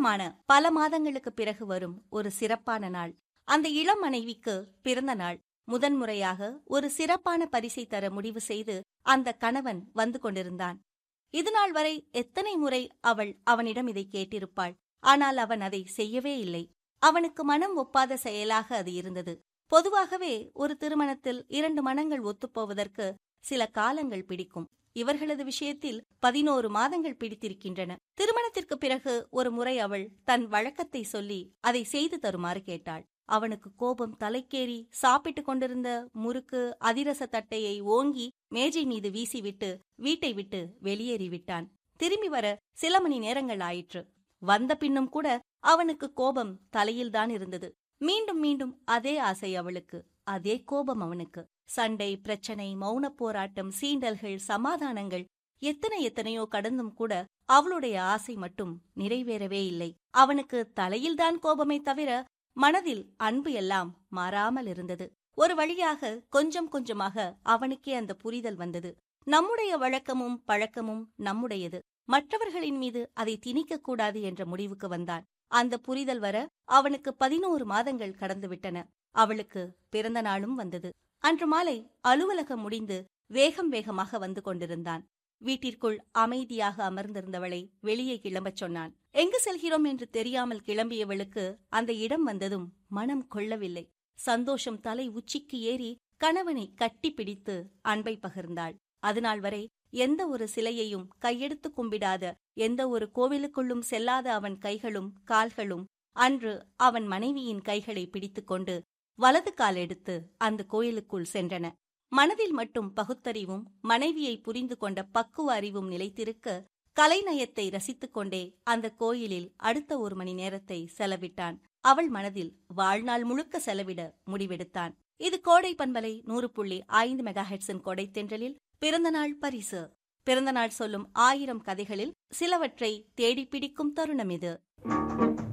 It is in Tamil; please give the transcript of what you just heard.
திருமணமான பல மாதங்களுக்கு பிறகு வரும் ஒரு சிறப்பான நாள் அந்த இளம் மனைவிக்கு பிறந்த நாள் முதன்முறையாக ஒரு சிறப்பான பரிசை தர முடிவு செய்து அந்த கணவன் வந்து கொண்டிருந்தான் இதுநாள் வரை எத்தனை முறை அவள் அவனிடம் இதை கேட்டிருப்பாள் ஆனால் அவன் அதை செய்யவே இல்லை அவனுக்கு மனம் ஒப்பாத செயலாக அது இருந்தது பொதுவாகவே ஒரு திருமணத்தில் இரண்டு மனங்கள் ஒத்துப்போவதற்கு சில காலங்கள் பிடிக்கும் இவர்களது விஷயத்தில் பதினோரு மாதங்கள் பிடித்திருக்கின்றன திருமணத்திற்கு பிறகு ஒரு முறை அவள் தன் வழக்கத்தை சொல்லி அதை செய்து தருமாறு கேட்டாள் அவனுக்கு கோபம் தலைக்கேறி சாப்பிட்டுக் கொண்டிருந்த முறுக்கு அதிரச தட்டையை ஓங்கி மேஜை மீது வீசிவிட்டு வீட்டை விட்டு வெளியேறிவிட்டான் திரும்பி வர சில மணி நேரங்கள் ஆயிற்று வந்த பின்னும் கூட அவனுக்கு கோபம் தலையில்தான் இருந்தது மீண்டும் மீண்டும் அதே ஆசை அவளுக்கு அதே கோபம் அவனுக்கு சண்டை பிரச்சனை மௌனப் போராட்டம் சீண்டல்கள் சமாதானங்கள் எத்தனை எத்தனையோ கடந்தும் கூட அவளுடைய ஆசை மட்டும் நிறைவேறவே இல்லை அவனுக்கு தலையில்தான் கோபமே தவிர மனதில் அன்பு எல்லாம் மாறாமல் இருந்தது ஒரு வழியாக கொஞ்சம் கொஞ்சமாக அவனுக்கே அந்த புரிதல் வந்தது நம்முடைய வழக்கமும் பழக்கமும் நம்முடையது மற்றவர்களின் மீது அதை திணிக்கக் கூடாது என்ற முடிவுக்கு வந்தான் அந்த புரிதல் வர அவனுக்கு பதினோரு மாதங்கள் கடந்துவிட்டன அவளுக்கு பிறந்த நாளும் வந்தது அன்று மாலை அலுவலகம் முடிந்து வேகம் வேகமாக வந்து கொண்டிருந்தான் வீட்டிற்குள் அமைதியாக அமர்ந்திருந்தவளை வெளியே கிளம்பச் சொன்னான் எங்கு செல்கிறோம் என்று தெரியாமல் கிளம்பியவளுக்கு அந்த இடம் வந்ததும் மனம் கொள்ளவில்லை சந்தோஷம் தலை உச்சிக்கு ஏறி கணவனை கட்டிப்பிடித்து அன்பை பகிர்ந்தாள் அதுநாள் வரை எந்த ஒரு சிலையையும் கையெடுத்து கும்பிடாத எந்த ஒரு கோவிலுக்குள்ளும் செல்லாத அவன் கைகளும் கால்களும் அன்று அவன் மனைவியின் கைகளை பிடித்துக்கொண்டு வலது கால் எடுத்து அந்த கோயிலுக்குள் சென்றன மனதில் மட்டும் பகுத்தறிவும் மனைவியை புரிந்து கொண்ட பக்குவ அறிவும் நிலைத்திருக்க கலைநயத்தை ரசித்துக் கொண்டே அந்த கோயிலில் அடுத்த ஒரு மணி நேரத்தை செலவிட்டான் அவள் மனதில் வாழ்நாள் முழுக்க செலவிட முடிவெடுத்தான் இது கோடை பண்பலை நூறு புள்ளி ஐந்து மெகா ஹெட்ஸின் கொடை தென்றலில் பிறந்தநாள் பரிசு பிறந்தநாள் சொல்லும் ஆயிரம் கதைகளில் சிலவற்றை தேடிப்பிடிக்கும் தருணம் இது